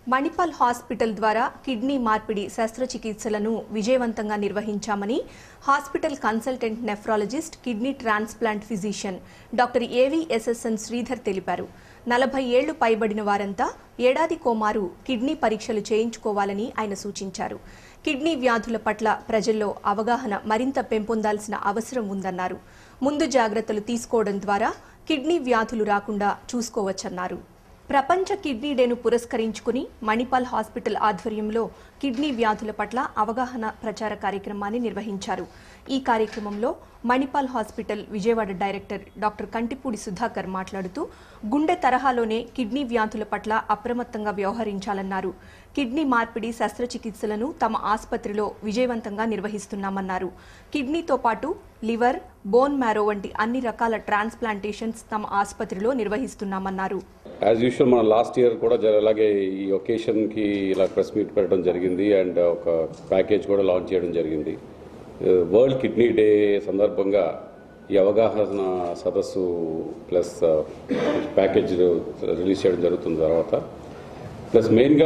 Manipal hospital ద్వారా kidney మార్పిడి శస్త్రచికిత్సలను విజయవంతంగా నిర్వహించామని hospital consultant nephrologist kidney transplant physician doctor AVSSN Sridhar తెలిపారు నలభై ఏళ్లు పైబడిన వారంతా ఏడాది కోమారు కిడ్నీ పరీక్షలు చేయించుకోవాలని ఆయన సూచించారు కిడ్నీ వ్యాధుల పట్ల ప్రజల్లో అవగాహన మరింత పెంపొందాల్సిన అవసరం ఉందన్నారు ముందు జాగ్రత్తలు తీసుకోవడం ద్వారా కిడ్నీ వ్యాధులు రాకుండా చూసుకోవచ్చన్నారు ప్రపంచ కిడ్నీ డేను పురస్కరించుకుని మణిపాల్ హాస్పిటల్ ఆధ్వర్యంలో కిడ్నీ వ్యాధుల పట్ల అవగాహన ప్రచార కార్యక్రమాన్ని నిర్వహించారు ఈ కార్యక్రమంలో Manipal hospital Vijayawada director doctor Kantipudi Sudhakar మాట్లాడుతూ గుండె తరహాలోనే కిడ్నీ వ్యాధుల పట్ల అప్రమత్తంగా వ్యవహరించాలన్నారు కిడ్నీ మార్పిడి శస్త్రచికిత్సలను తమ ఆసుపత్రిలో విజయవంతంగా నిర్వహిస్తున్నామన్నారు కిడ్నీతో పాటు లివర్ బోన్ మ్యారో వంటి అన్ని రకాల ట్రాన్స్ప్లాంటేషన్స్ తమ ఆసుపత్రిలో నిర్వహిస్తున్నామన్నారు యాజ్ యూజువల్ మన లాస్ట్ ఇయర్ కూడా జర అలాగే ఈ ఒకేషన్కి ఇలా ప్రెస్ మీట్ పెట్టడం జరిగింది అండ్ ఒక ప్యాకేజ్ కూడా లాంచ్ చేయడం జరిగింది వరల్డ్ కిడ్నీ డే సందర్భంగా ఈ అవగాహన సదస్సు ప్లస్ ప్యాకేజ్ రిలీజ్ చేయడం జరుగుతుంది తర్వాత ప్లస్ మెయిన్గా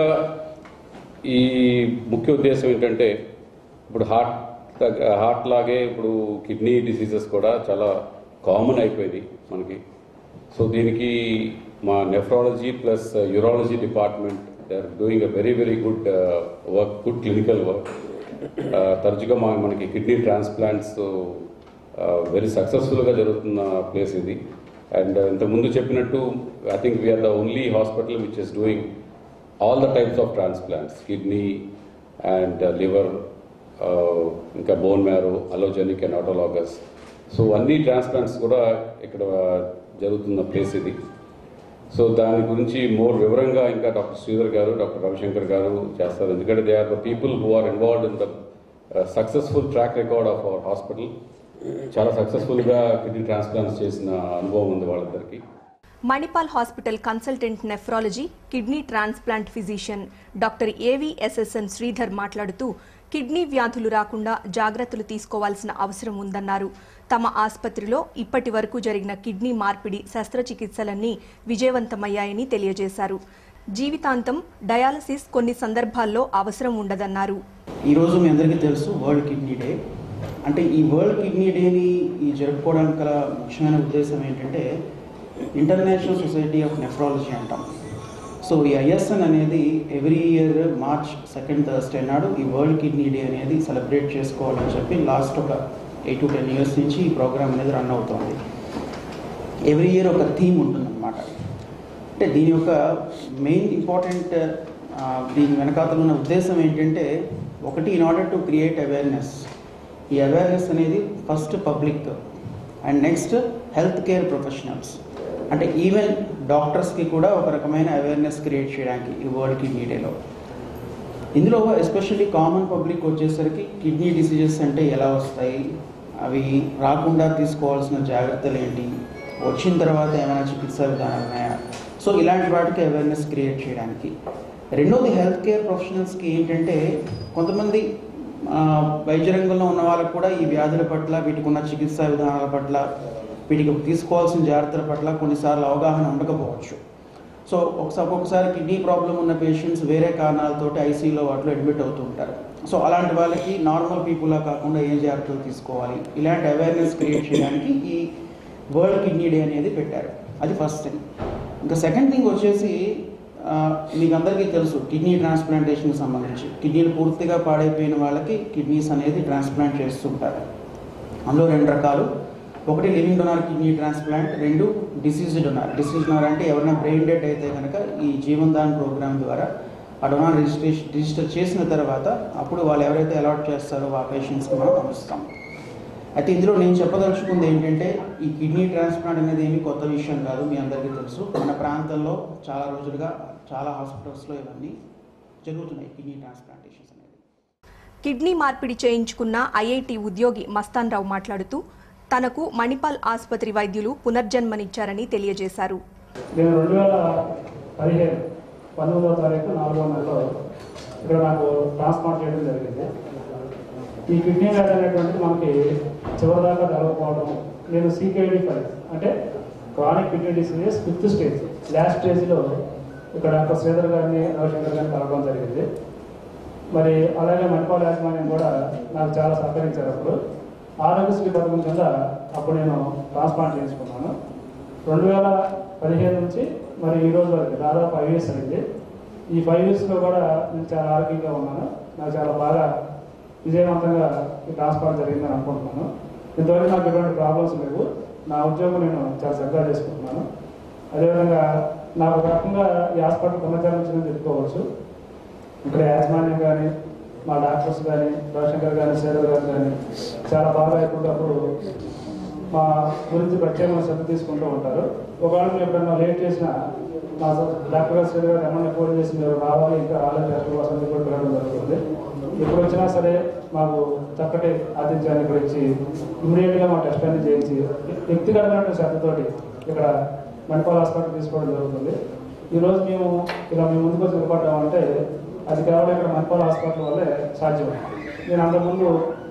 ఈ ముఖ్య ఉద్దేశం ఏంటంటే ఇప్పుడు హార్ట్ హార్ట్ లాగే ఇప్పుడు కిడ్నీ డిసీజెస్ కూడా చాలా కామన్ అయిపోయింది మనకి సో దీనికి మా nephrology plus urology department they are doing a very very good work good clinical work తరచుగా మా మనకి కిడ్నీ ట్రాన్స్ప్లాంట్స్ వెరీ సక్సెస్ఫుల్గా జరుగుతున్న ప్లేస్ ఇది అండ్ ఇంతకుముందు చెప్పినట్టు I think we're the only hospital which is doing all the types of transplants kidney and liver ఇంకా bone marrow allogeneic and autologous so అన్ని ట్రాన్స్ప్లాంట్స్ కూడా ఇక్కడ జరుగుతున్న ప్లేస్ ఇది సో దాని గురించి మోర్ వివరంగా ఇంకా డాక్టర్ శ్రీధర్ గారు డాక్టర్ రవిశంకర్ గారు చేస్తారు ఎందుకంటే they are the people who are involved in the successful track record of our hospital చాలా సక్సెస్ఫుల్గా కిడ్నీ ట్రాన్స్ప్లాంట్స్ చేసిన అనుభవం ఉంది వాళ్ళిద్దరికి Manipal hospital consultant nephrology kidney transplant physician doctor AVSSN Sridhar మాట్లాడుతూ కిడ్నీ వ్యాధులు రాకుండా జాగ్రత్తలు తీసుకోవాల్సిన అవసరం ఉందన్నారు తమ ఆసుపత్రిలో ఇప్పటి వరకు జరిగిన కిడ్నీ మార్పిడి శస్త్రచికిత్సలన్నీ విజయవంతమయ్యాయని తెలియజేశారు జీవితాంతం డయాలసిస్ కొన్ని సందర్భాల్లో అవసరం ఉండదన్నారు ఈరోజు మీ అందరికీ తెలుసు వరల్డ్ కిడ్నీ డే అంటే ఈ వరల్డ్ కిడ్నీ డేని ఈ జరుపుకోవడానికి గల ముఖ్యమైన ఉద్దేశం ఏంటంటే ఇంటర్నేషనల్ సొసైటీ ఆఫ్ నెఫ్రాలజీ అంటాం సో ఈ ఐఎస్ఎన్ అనేది every year March second Thursday నాడు ఈ వరల్డ్ కిడ్నీ డే అనేది సెలబ్రేట్ చేసుకోవాలని చెప్పి లాస్ట్ ఒక ఎయిట్ టు టెన్ ఇయర్స్ నుంచి ఈ ప్రోగ్రామ్ అనేది రన్ అవుతుంది ఎవ్రీ ఇయర్ ఒక థీమ్ ఉంటుందన్నమాట అంటే దీని యొక్క మెయిన్ ఇంపార్టెంట్ దీని వెనకాతల ఉన్న ఉద్దేశం ఏంటంటే ఒకటి in order to create awareness ఈ అవేర్నెస్ అనేది first public and next health care professionals అంటే ఈవెన్ డాక్టర్స్కి కూడా ఒక రకమైన అవేర్నెస్ క్రియేట్ చేయడానికి ఈ వరల్డ్ కిడ్నీ డేలో ఇందులో ఎస్పెషల్లీ కామన్ పబ్లిక్ వచ్చేసరికి కిడ్నీ డిసీజెస్ అంటే ఎలా వస్తాయి అవి రాకుండా తీసుకోవాల్సిన జాగ్రత్తలు ఏంటి వచ్చిన తర్వాత ఏమైనా చికిత్సా విధానాలు ఉన్నాయా సో ఇలాంటి వాటికి అవేర్నెస్ క్రియేట్ చేయడానికి రెండోది హెల్త్ కేర్ ప్రొఫెషనల్స్కి ఏంటంటే కొంతమంది ఆ, వైద్య రంగంలో ఉన్న వాళ్ళకు కూడా ఈ వ్యాధుల పట్ల వీటికి ఉన్న చికిత్సా విధానాల పట్ల వీటికి తీసుకోవాల్సిన జాగ్రత్తల పట్ల కొన్నిసార్లు అవగాహన ఉండకపోవచ్చు సో ఒకసారి ఒక్కొక్కసారి కిడ్నీ ప్రాబ్లం ఉన్న పేషెంట్స్ వేరే కారణాలతోటి ఐసీయూలో వాటిలో అడ్మిట్ అవుతూ ఉంటారు సో అలాంటి వాళ్ళకి నార్మల్ పీపుల్లా కాకుండా ఏం జాగ్రత్తలు తీసుకోవాలి ఇలాంటి అవేర్నెస్ క్రియేట్ చేయడానికి ఈ వరల్డ్ కిడ్నీ డే అనేది పెట్టారు అది ఫస్ట్ థింగ్ ఇంకా సెకండ్ థింగ్ వచ్చేసి ఆ, మీకు అందరికీ తెలుసు కిడ్నీ ట్రాన్స్ప్లాంటేషన్కి సంబంధించి కిడ్నీలు పూర్తిగా పాడైపోయిన వాళ్ళకి కిడ్నీస్ అనేది ట్రాన్స్ప్లాంట్ చేస్తుంటారు అందులో రెండు రకాలు ఒకటి లివింగ్ డొనార్ కిడ్నీ ట్రాన్స్ప్లాంట్ రెండు డిసీజ్ డొనార్ డిసీజ్ డొనార్ అంటే ఎవరైనా బ్రెయిన్ డెడ్ అయితే కనుక ఈ జీవన్ దాన్ ప్రోగ్రామ్ ద్వారా ఆ డొనార్ రిజిస్ట్రేషన్ రిజిస్టర్ చేసిన తర్వాత అప్పుడు వాళ్ళు ఎవరైతే అలాట్ చేస్తారో ఆ పేషెంట్స్కి మనం పంపిస్తాం అయితే ఇందులో నేను చెప్పదలుచుకుంది ఏంటంటే ఈ కిడ్నీ ట్రాన్స్ప్లాంట్ అనేది ఏమీ కొత్త విషయం కాదు మీ అందరికీ తెలుసు మన ప్రాంతంలో చాలా రోజులుగా చాలా హాస్పిటల్స్లో ఇవన్నీ జరుగుతున్నాయి కిడ్నీ ట్రాన్స్ప్లాంటేషన్స్ అనేది కిడ్నీ మార్పిడి చేయించుకున్న ఐఐటి ఉద్యోగి మస్తాన్ రావు మాట్లాడుతూ తనకు మణిపాల్ ఆసుపత్రి వైద్యులు పునర్జన్మనిచ్చారని తెలియజేశారు నేను రెండు వేల పదిహేను పంతొమ్మిదవ తారీఖు నాలుగో నెలలో ఇక్కడ నాకు ట్రాన్స్ప్లాంట్ చేయడం జరిగింది ఈ కిడ్నీ వ్యాధి అనేటువంటిది మనకి చివరిదాకా జరగకపోవడం నేను సీకేడి ఫైవ్ అంటే chronic kidney diseases fifth stage last స్టేజ్లో ఇక్కడ డాక్టర్ శ్రీధర్ గారిని రవిశంకర్ గారిని మరి అలాగే మణిపాల్ యాజమాన్యం కూడా నాకు చాలా సహకరించారు అప్పుడు ఆరోగ్యశ్రీ పథకం కింద అప్పుడు నేను ట్రాన్స్ప్లాంట్ చేసుకున్నాను రెండు వేల పదిహేను నుంచి మరి ఈ రోజు వరకు దాదాపు ఫైవ్ ఇయర్స్ అయింది ఈ ఫైవ్ ఇయర్స్లో కూడా నేను చాలా ఆరోగ్యంగా ఉన్నాను నాకు చాలా బాగా విజయవంతంగా ఈ ట్రాన్స్ప్లాంట్ జరిగిందని అనుకుంటున్నాను ఇంతవరకు నాకు ఎటువంటి ప్రాబ్లమ్స్ లేవు నా ఉద్యోగం నేను చాలా చక్కగా చేసుకుంటున్నాను అదేవిధంగా నాకు ఒక రకంగా ఈ హాస్పిటల్ పునర్జన్మ వచ్చిందని చెప్పుకోవచ్చు ఇక్కడ యాజమాన్యం కానీ మా డాక్టర్స్ కానీ రవిశంకర్ కానీ శేఖర్ గారు కానీ చాలా బాగా ఎప్పటికప్పుడు మా గురించి ప్రత్యేకమైన శ్రద్ధ తీసుకుంటూ ఉంటారు ఒకవేళ మేము ఎప్పుడైనా లేట్ చేసినా మా డాక్టర్ గారు శేఖర్ గారు ఏమన్నా ఫోన్ చేసి మీరు రావాలి ఇంకా రాలేదు టెస్ట్ కోసం అని కూడా పిలవడం జరుగుతుంది ఎప్పుడు వచ్చినా సరే మాకు చక్కటి ఆతిథ్యాన్ని ఇక్కడ ఇచ్చి ఇమీడియట్గా మా టెస్ట్ అన్ని చేయించి వ్యక్తిగతమైన శ్రద్ధతోటి ఇక్కడ మణిపాల్ హాస్పిటల్ తీసుకోవడం జరుగుతుంది ఈరోజు మేము ఇలా మేము ముందుకు వచ్చి నిలబడ్డామంటే అది కేవలం ఇక్కడ మణిపాల్ హాస్పిటల్ వల్లే సాధ్యం నేను అంతకుముందు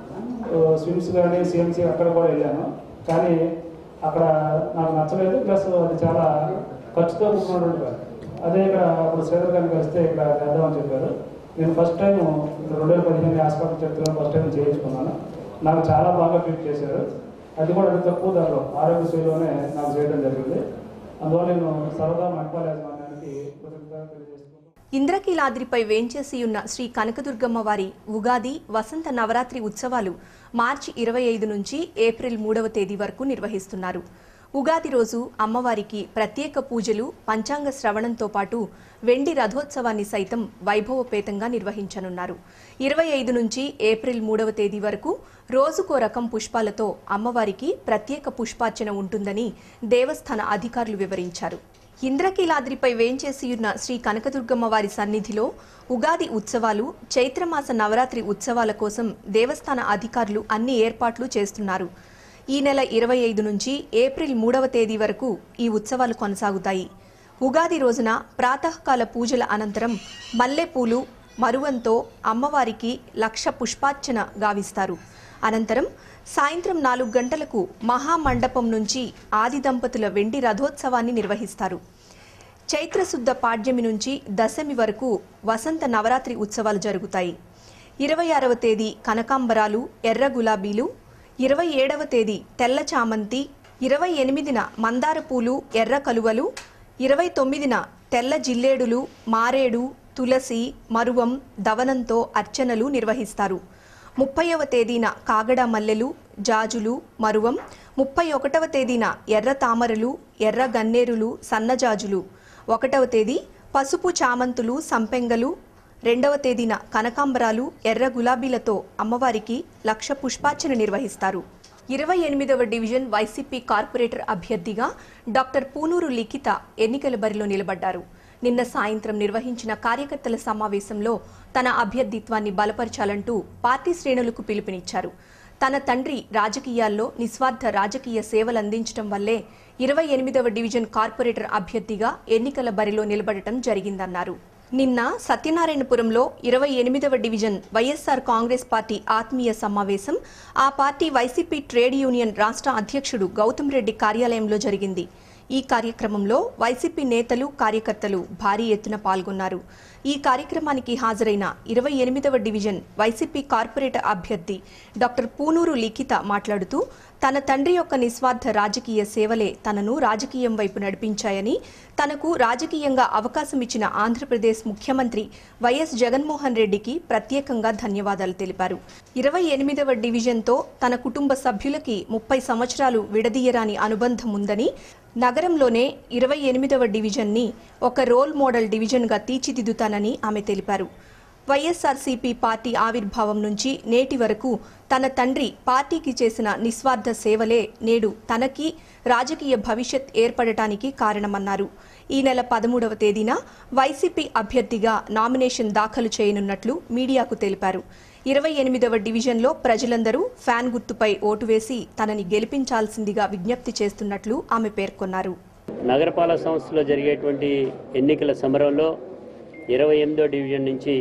స్విమ్స్ కానీ సిఎంసీ అక్కడ కూడా వెళ్ళాను కానీ అక్కడ నాకు నచ్చలేదు ప్లస్ అది చాలా ఖర్చుతో కూడుకున్నటువంటి పని అదే ఇక్కడ అప్పుడు శ్రీధర్ గారిని కలిస్తే ఇక్కడ చేద్దామని చెప్పారు నేను ఫస్ట్ టైం రెండు వేల పదిహేను హాస్పిటల్ చరిత్రలో ఫస్ట్ టైం చేయించుకున్నాను నాకు చాలా బాగా ట్రీట్ చేశారు అది కూడా అతి తక్కువ ధరలో ఆరోగ్యశ్రీలోనే నాకు చేయడం జరిగింది అందువల్ల నేను సరదా మణిపాల్ యాజమాన్యానికి కృతజ్ఞతలు తెలియజేస్తున్నాను ఇంద్రకీలాద్రిపై వేంచేసి ఉన్న శ్రీ కనకదుర్గమ్మ వారి ఉగాది వసంత నవరాత్రి ఉత్సవాలు మార్చి ఇరవై ఐదు నుంచి ఏప్రిల్ మూడవ తేదీ వరకు నిర్వహిస్తున్నారు ఉగాది రోజు అమ్మవారికి ప్రత్యేక పూజలు పంచాంగ శ్రవణంతో పాటు వెండి రథోత్సవాన్ని సైతం వైభవపేతంగా నిర్వహించనున్నారు ఇరవై ఐదు నుంచి ఏప్రిల్ మూడవ తేదీ వరకు రోజుకో రకం పుష్పాలతో అమ్మవారికి ప్రత్యేక పుష్పార్చన ఉంటుందని దేవస్థాన అధికారులు వివరించారు ఇంద్రకీలాద్రిపై వేంచేసియున్న శ్రీ కనకదుర్గమ్మ వారి సన్నిధిలో ఉగాది ఉత్సవాలు చైత్రమాస నవరాత్రి ఉత్సవాల కోసం దేవస్థాన అధికారులు అన్ని ఏర్పాట్లు చేస్తున్నారు ఈ నెల ఇరవై ఐదు నుంచి ఏప్రిల్ మూడవ తేదీ వరకు ఈ ఉత్సవాలు కొనసాగుతాయి ఉగాది రోజున ప్రాతకాల పూజల అనంతరం మల్లెపూలు మరువంతో అమ్మవారికి లక్ష పుష్పార్చన గావిస్తారు అనంతరం సాయంత్రం నాలుగు గంటలకు మహామండపం నుంచి ఆది దంపతుల వెండి రథోత్సవాన్ని నిర్వహిస్తారు చైత్రశుద్ధ పాడ్యమి నుంచి దశమి వరకు వసంత నవరాత్రి ఉత్సవాలు జరుగుతాయి ఇరవై ఆరవ తేదీ కనకాంబరాలు ఎర్ర గులాబీలు ఇరవై ఏడవ తేదీ తెల్ల చామంతి ఇరవై ఎనిమిదిన మందార పూలు ఎర్ర కలువలు ఇరవై తొమ్మిదిన తెల్ల జిల్లేడులు మారేడు తులసి మరువం దవనంతో అర్చనలు నిర్వహిస్తారు ముప్పైవ తేదీన కాగడ మల్లెలు జాజులు మరువం ముప్పై ఒకటవ తేదీన ఎర్ర తామరలు ఎర్ర గన్నేరులు సన్నజాజులు ఒకటవ తేదీ పసుపు చామంతులు సంపెంగలు రెండవ తేదీన కనకాంబరాలు ఎర్ర గులాబీలతో అమ్మవారికి లక్ష పుష్పార్చన నిర్వహిస్తారు ఇరవై ఎనిమిదవ డివిజన్ వైసీపీ కార్పొరేటర్ అభ్యర్థిగా డాక్టర్ పూనూరు లిఖిత ఎన్నికల బరిలో నిలబడ్డారు నిన్న సాయంత్రం నిర్వహించిన కార్యకర్తల సమావేశంలో తన అభ్యర్థిత్వాన్ని బలపరచాలంటూ పార్టీ శ్రేణులకు పిలుపునిచ్చారు తన తండ్రి రాజకీయాల్లో నిస్వార్థ రాజకీయ సేవలందించడం వల్లే ఇరవై ఎనిమిదవ డివిజన్ కార్పొరేటర్ అభ్యర్థిగా ఎన్నికల బరిలో నిలబడటం జరిగిందన్నారు నిన్న సత్యనారాయణపురంలో ఇరవై ఎనిమిదవ డివిజన్ వైఎస్సార్ కాంగ్రెస్ పార్టీ ఆత్మీయ సమావేశం ఆ పార్టీ వైసీపీ ట్రేడ్ యూనియన్ రాష్ట్ర అధ్యక్షుడు గౌతమ్ రెడ్డి కార్యాలయంలో జరిగింది ఈ కార్యక్రమంలో వైసీపీ నేతలు కార్యకర్తలు భారీ ఎత్తున పాల్గొన్నారు ఈ కార్యక్రమానికి హాజరైన ఇరవై ఎనిమిదవ డివిజన్ వైసీపీ కార్పొరేటర్ అభ్యర్థి డాక్టర్ పూనూరు లిఖిత మాట్లాడుతూ తన తండ్రి యొక్క నిస్వార్థ రాజకీయ సేవలే తనను రాజకీయం వైపు నడిపించాయని తనకు రాజకీయంగా అవకాశం ఇచ్చిన ఆంధ్రప్రదేశ్ ముఖ్యమంత్రి వైఎస్ జగన్మోహన్ రెడ్డికి ప్రత్యేకంగా ధన్యవాదాలు తెలిపారు ఇరవై ఎనిమిదవ డివిజన్తో తన కుటుంబ సభ్యులకి ముప్పై సంవత్సరాలు విడదీయరాని అనుబంధం ఉందని నగరంలోనే ఇరవై ఎనిమిదవ డివిజన్ని ఒక రోల్ మోడల్ డివిజన్గా తీర్చిదిద్దుతానని ఆమె తెలిపారు వైఎస్ఆర్సీపీ పార్టీ ఆవిర్భావం నుంచి నేటి వరకు తన తండ్రి పార్టీకి చేసిన నిస్వార్థ సేవలే నేడు తనకి రాజకీయ భవిష్యత్ ఏర్పడటానికి కారణమన్నారు ఈ నెల పదమూడవ తేదీన వైసీపీ అభ్యర్థిగా నామినేషన్ దాఖలు చేయనున్నట్లు మీడియాకు తెలిపారు ఇరవై ఎనిమిదవ డివిజన్లో ప్రజలందరూ ఫ్యాన్ గుర్తుపై ఓటు వేసి తనని గెలిపించాల్సిందిగా విజ్ఞప్తి చేస్తున్నట్లు ఆమె పేర్కొన్నారు నగరపాలక సంస్థలో జరిగేటువంటి ఎన్నికల సమరంలో ఇరవై ఎనిమిదో డివిజన్ నుంచి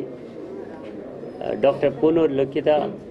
ఆ, డాక్టర్ పూనూరు లిఖిత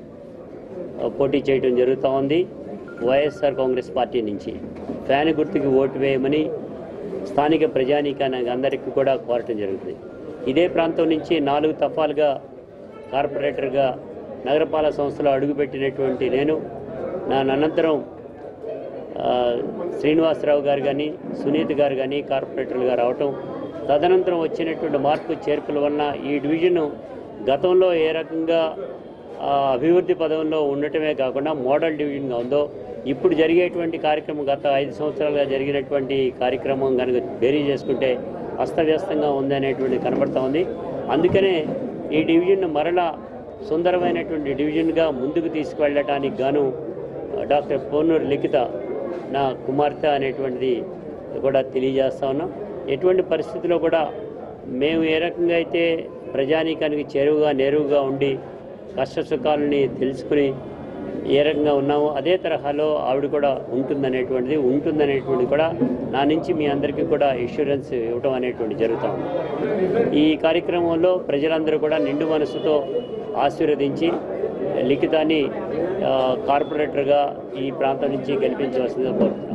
ఆ, పోటీ చేయడం జరుగుతూ ఉంది వైఎస్ఆర్ కాంగ్రెస్ పార్టీ నుంచి ఫ్యాన్ గుర్తుకి ఓటు వేయమని స్థానిక ప్రజానీకానికి అందరికీ కూడా కోరటం జరుగుతుంది ఇదే ప్రాంతం నుంచి నాలుగు తఫాలుగా కార్పొరేటర్గా నగరపాలక సంస్థలో అడుగుపెట్టినటువంటి నేను నా అనంతరం ఆ, శ్రీనివాసరావు గారు కానీ సునీత్ గారు కానీ కార్పొరేటర్లుగా రావటం తదనంతరం వచ్చినటువంటి మార్పు చేర్పుల వలన ఈ డివిజన్ గతంలో ఏ రకంగా ఆ, అభివృద్ధి పదంలో ఉండటమే కాకుండా మోడల్ డివిజన్గా ఉందో ఇప్పుడు జరిగేటువంటి కార్యక్రమం గత ఐదు సంవత్సరాలుగా జరిగినటువంటి కార్యక్రమం కనుక బేరీ చేసుకుంటే అస్తవ్యస్తంగా ఉంది అనేటువంటి కనబడతా ఉంది అందుకనే ఈ డివిజన్ మరలా సుందరమైనటువంటి డివిజన్గా ముందుకు తీసుకువెళ్ళటానికి గాను డాక్టర్ పోనూరు లిఖిత నా కుమార్తె అనేటువంటిది కూడా తెలియజేస్తా ఉన్నాం ఎటువంటి పరిస్థితిలో కూడా మేము ఏ రకంగా అయితే ప్రజానీకానికి చేరువుగా నేరువుగా ఉండి కష్ట సుఖాలని తెలుసుకుని ఏ రకంగా ఉన్నామో అదే తరహాలో ఆవిడ కూడా ఉంటుందనేటువంటిది ఉంటుందనేటువంటిది కూడా నా నుంచి మీ అందరికీ కూడా ఇన్సూరెన్స్ ఇవ్వటం అనేటువంటి జరుగుతూ ఉంది ఈ కార్యక్రమంలో ప్రజలందరూ కూడా నిండు మనసుతో ఆశీర్వదించి లిఖితాన్ని ఆ, కార్పొరేటర్గా ఈ ప్రాంతం నుంచి గెలిపించవలసిందిగా కోరుతున్నాం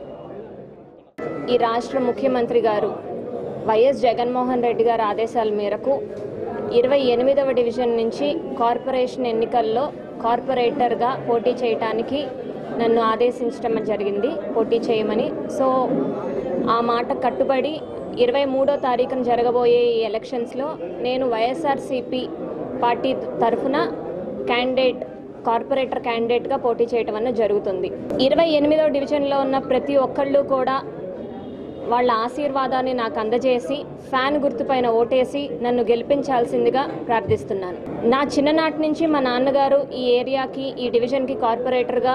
ఈ రాష్ట్ర ముఖ్యమంత్రి గారు వైఎస్ జగన్మోహన్ రెడ్డి గారి ఆదేశాల మేరకు ఇరవై ఎనిమిదవ డివిజన్ నుంచి కార్పొరేషన్ ఎన్నికల్లో కార్పొరేటర్గా పోటీ చేయటానికి నన్ను ఆదేశించడం జరిగింది పోటీ చేయమని సో ఆ మాట కట్టుబడి ఇరవై మూడో తారీఖున జరగబోయే ఈ ఎలక్షన్స్లో నేను వైఎస్ఆర్సిపి పార్టీ తరఫున క్యాండిడేట్ కార్పొరేటర్ క్యాండిడేట్గా పోటీ చేయటం అన్న జరుగుతుంది ఇరవై ఎనిమిదో డివిజన్లో ఉన్న ప్రతి ఒక్కళ్ళు కూడా వాళ్ళ ఆశీర్వాదాన్ని నాకు అందజేసి ఫ్యాన్ గుర్తుపైన ఓటేసి నన్ను గెలిపించాల్సిందిగా ప్రార్థిస్తున్నాను నా చిన్ననాటి నుంచి మా నాన్నగారు ఈ ఏరియాకి ఈ డివిజన్కి కార్పొరేటర్గా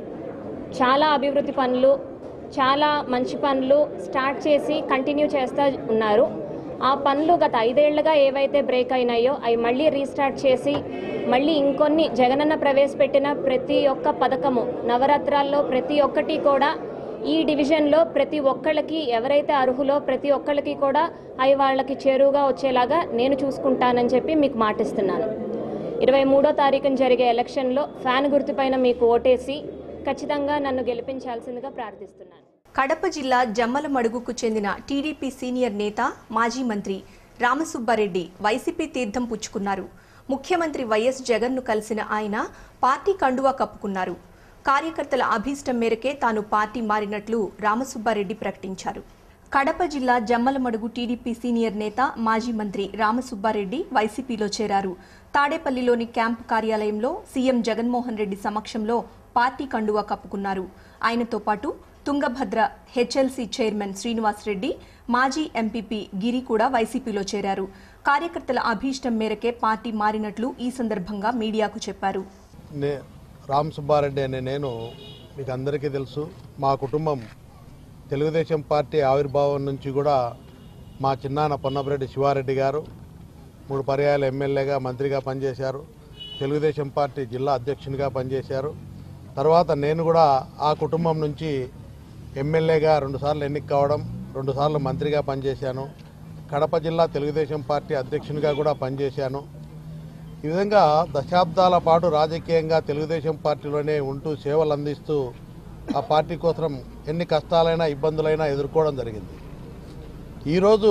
చాలా అభివృద్ధి పనులు చాలా మంచి పనులు స్టార్ట్ చేసి కంటిన్యూ చేస్తూ ఉన్నారు ఆ పనులు గత ఐదేళ్లుగా ఏవైతే బ్రేక్ అయినాయో అవి మళ్ళీ రీస్టార్ట్ చేసి మళ్ళీ ఇంకొన్ని జగనన్న ప్రవేశపెట్టిన ప్రతి ఒక్క పథకము నవరాత్రాల్లో ప్రతి ఒక్కటి కూడా ఈ డివిజన్లో ప్రతి ఒక్కళ్ళకి ఎవరైతే అర్హులో ప్రతి ఒక్కళ్ళకి కూడా అవి వాళ్ళకి చేరువుగా వచ్చేలాగా నేను చూసుకుంటానని చెప్పి మీకు మాటిస్తున్నాను ఇరవై మూడో తారీఖున జరిగే ఎలక్షన్లో ఫ్యాన్ గుర్తుపైన మీకు ఓటేసి ఖచ్చితంగా నన్ను గెలిపించాల్సిందిగా ప్రార్థిస్తున్నాను కడప జిల్లా జమ్మలమడుగుకు చెందిన టీడీపీ సీనియర్ నేత మాజీ మంత్రి రామసుబ్బారెడ్డి వైసీపీ తీర్థం పుచ్చుకున్నారు ముఖ్యమంత్రి వైఎస్ జగన్ను కలిసిన ఆయన పార్టీ కండువా కప్పుకున్నారు కార్యకర్తల అభీష్టం మేరకే తాను పార్టీ మారినట్లు రామసుబ్బారెడ్డి ప్రకటించారు కడప జిల్లా జమ్మలమడుగు టీడీపీ సీనియర్ నేత మాజీ మంత్రి రామసుబ్బారెడ్డి వైసీపీలో చేరారు తాడేపల్లిలోని క్యాంపు కార్యాలయంలో సీఎం జగన్మోహన్ రెడ్డి సమక్షంలో పార్టీ కండువా కప్పుకున్నారు ఆయనతో పాటు తుంగభద్ర హెచ్ఎల్సీ చైర్మన్ శ్రీనివాస్ రెడ్డి మాజీ ఎంపీపీ గిరి కూడా వైసీపీలో చేరారు కార్యకర్తల అభీష్టం మేరకే పార్టీ మారినట్లు ఈ సందర్భంగా మీడియాకు చెప్పారు నే రామ్ సుబ్బారెడ్డి అనే నేను మీకు అందరికీ తెలుసు మా కుటుంబం తెలుగుదేశం పార్టీ ఆవిర్భావం నుంచి కూడా మా చిన్నాన్న పొన్నపరెడ్డి శివారెడ్డి గారు మూడు పర్యాయాలు ఎమ్మెల్యేగా మంత్రిగా పనిచేశారు తెలుగుదేశం పార్టీ జిల్లా అధ్యక్షునిగా పనిచేశారు తర్వాత నేను కూడా ఆ కుటుంబం నుంచి ఎమ్మెల్యేగా రెండుసార్లు ఎన్నిక కావడం రెండుసార్లు మంత్రిగా పనిచేశాను కడప జిల్లా తెలుగుదేశం పార్టీ అధ్యక్షునిగా కూడా పనిచేశాను ఈ విధంగా దశాబ్దాల పాటు రాజకీయంగా తెలుగుదేశం పార్టీలోనే ఉంటూ సేవలు అందిస్తూ ఆ పార్టీ కోసం ఎన్ని కష్టాలైనా ఇబ్బందులైనా ఎదుర్కోవడం జరిగింది ఈరోజు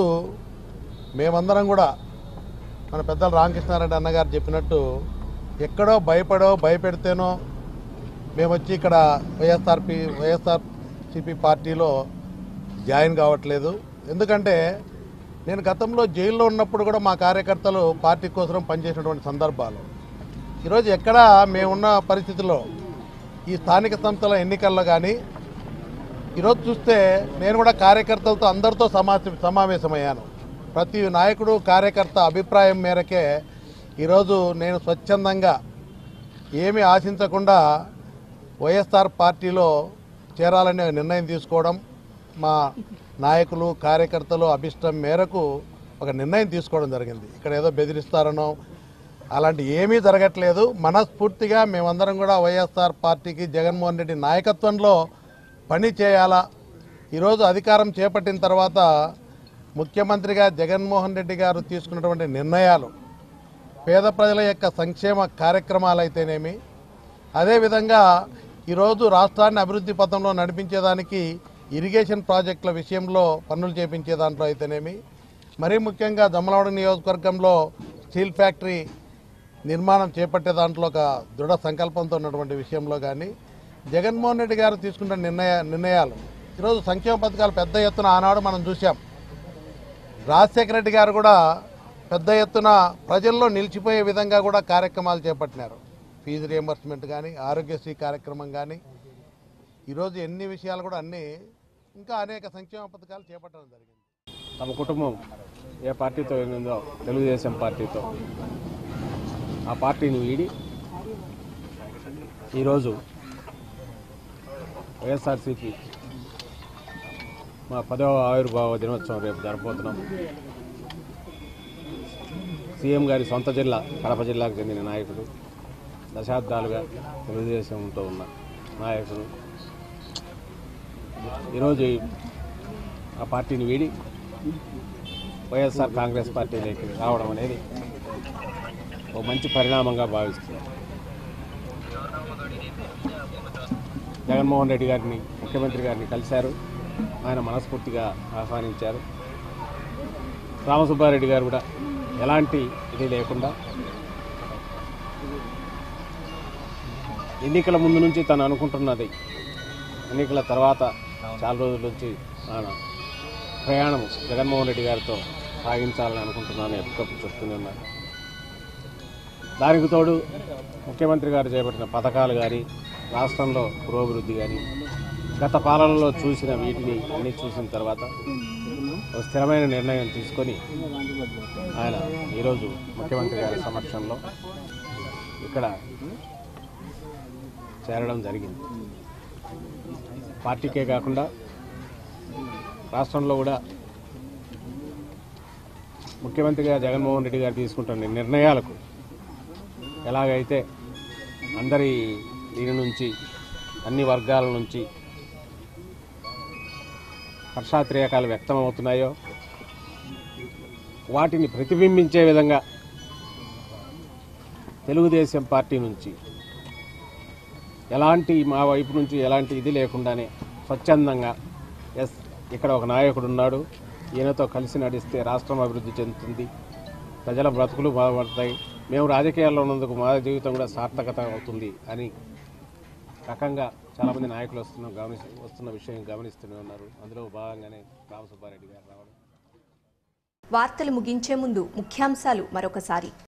మేమందరం కూడా మన పెద్దలు రామకృష్ణారెడ్డి అన్నగారు చెప్పినట్టు ఎక్కడో భయపడో భయపెడితేనో మేము వచ్చి ఇక్కడ వైఎస్ఆర్పి వైఎస్ఆర్సిపి పార్టీలో జాయిన్ కావట్లేదు ఎందుకంటే నేను గతంలో జైల్లో ఉన్నప్పుడు కూడా మా కార్యకర్తలు పార్టీ కోసం పనిచేసినటువంటి సందర్భాలు ఈరోజు ఎక్కడ మేమున్న పరిస్థితిలో ఈ స్థానిక సంస్థల ఎన్నికల్లో కానీ ఈరోజు చూస్తే నేను కూడా కార్యకర్తలతో అందరితో సమా సమావేశమయ్యాను ప్రతి నాయకుడు కార్యకర్త అభిప్రాయం మేరకే ఈరోజు నేను స్వచ్ఛందంగా ఏమీ ఆశించకుండా వైఎస్ఆర్ పార్టీలో చేరాలనే నిర్ణయం తీసుకోవడం మా నాయకులు కార్యకర్తలు అభిష్టం మేరకు ఒక నిర్ణయం తీసుకోవడం జరిగింది ఇక్కడ ఏదో బెదిరిస్తారనో అలాంటి ఏమీ జరగట్లేదు మనస్ఫూర్తిగా మేమందరం కూడా వైఎస్ఆర్ పార్టీకి జగన్మోహన్ రెడ్డి నాయకత్వంలో పని చేయాలా ఈరోజు అధికారం చేపట్టిన తర్వాత ముఖ్యమంత్రిగా జగన్మోహన్ రెడ్డి గారు తీసుకున్నటువంటి నిర్ణయాలు పేద ప్రజల యొక్క సంక్షేమ కార్యక్రమాలు అయితేనేమి అదేవిధంగా ఈరోజు రాష్ట్రాన్ని అభివృద్ధి పథంలో నడిపించేదానికి ఇరిగేషన్ ప్రాజెక్టుల విషయంలో పనులు చేపించే దాంట్లో అయితేనేమి మరీ ముఖ్యంగా జమ్మలవాడ నియోజకవర్గంలో స్టీల్ ఫ్యాక్టరీ నిర్మాణం చేపట్టే దాంట్లో ఒక దృఢ సంకల్పంతో ఉన్నటువంటి విషయంలో కానీ జగన్మోహన్ రెడ్డి గారు తీసుకున్న నిర్ణయ నిర్ణయాలు ఈరోజు సంక్షేమ పథకాలు పెద్ద ఎత్తున ఆనాడు మనం చూసాం రాజశేఖర రెడ్డి గారు కూడా పెద్ద ఎత్తున ప్రజల్లో నిలిచిపోయే విధంగా కూడా కార్యక్రమాలు చేపట్టినారు ఫీజు రియంబర్స్మెంట్ కానీ ఆరోగ్యశ్రీ కార్యక్రమం కానీ ఈరోజు ఎన్ని విషయాలు కూడా అన్నీ ఇంకా అనేక సంక్షేమ పథకాలు చేపట్టడం జరిగింది తమ కుటుంబం ఏ పార్టీతో ఉందో తెలుగుదేశం పార్టీతో ఆ పార్టీని వీడి ఈరోజు వైఎస్ఆర్సీపీ మా పదవ ఆవిర్భావ దినోత్సవం రేపు జరపబోతున్నాం సీఎం గారి సొంత జిల్లా కడప జిల్లాకు చెందిన నాయకుడు దశాబ్దాలుగా తెలుగుదేశంతో ఉన్న నాయకుడు ఈరోజు ఆ పార్టీని వీడి వైఎస్ఆర్ కాంగ్రెస్ పార్టీలోకి రావడం అనేది ఒక మంచి పరిణామంగా భావిస్తున్నాం జగన్మోహన్ రెడ్డి గారిని ముఖ్యమంత్రి గారిని కలిశారు ఆయన మనస్ఫూర్తిగా ఆహ్వానించారు రామసుబ్బారెడ్డి గారు కూడా ఎలాంటి ఇది లేకుండా ఎన్నికల ముందు నుంచి తను అనుకుంటున్నది ఎన్నికల తర్వాత చాలా రోజుల నుంచి ఆయన ప్రయాణం జగన్మోహన్ రెడ్డి గారితో సాగించాలని అనుకుంటున్నాను ఎప్పటికప్పుడు చెప్తూనే ఉన్నాను దానికి తోడు ముఖ్యమంత్రి గారు చేపట్టిన పథకాలు కానీ రాష్ట్రంలో పురోభివృద్ధి కానీ గత పాలనలో చూసిన వీటిని అన్ని చూసిన తర్వాత ఒక స్థిరమైన నిర్ణయం తీసుకొని ఆయన ఈరోజు ముఖ్యమంత్రి గారి సమక్షంలో ఇక్కడ చేరడం జరిగింది పార్టీకే కాకుండా రాష్ట్రంలో కూడా ముఖ్యమంత్రిగా జగన్మోహన్ రెడ్డి గారు తీసుకుంటున్న నిర్ణయాలకు ఎలాగైతే అందరి దీని నుంచి అన్ని వర్గాల నుంచి హర్షాతిరేకాలు వ్యక్తమవుతున్నాయో వాటిని ప్రతిబింబించే విధంగా తెలుగుదేశం పార్టీ నుంచి ఎలాంటి మా వైపు నుంచి ఎలాంటి ఇది లేకుండానే స్వచ్ఛందంగా ఎస్ ఇక్కడ ఒక నాయకుడు ఉన్నాడు ఈయనతో కలిసి నడిస్తే రాష్ట్రం అభివృద్ధి చెందుతుంది ప్రజల బ్రతుకులు బాగుపడతాయి మేము రాజకీయాల్లో ఉన్నందుకు మా జీవితం కూడా సార్థకత అవుతుంది అని రకంగా చాలామంది నాయకులు వస్తున్న గమని వస్తున్న విషయం గమనిస్తూనే ఉన్నారు అందులో భాగంగానే రామసుబ్బారెడ్డి గారు రావడం వార్తలు ముగించే ముందు ముఖ్యాంశాలు మరొకసారి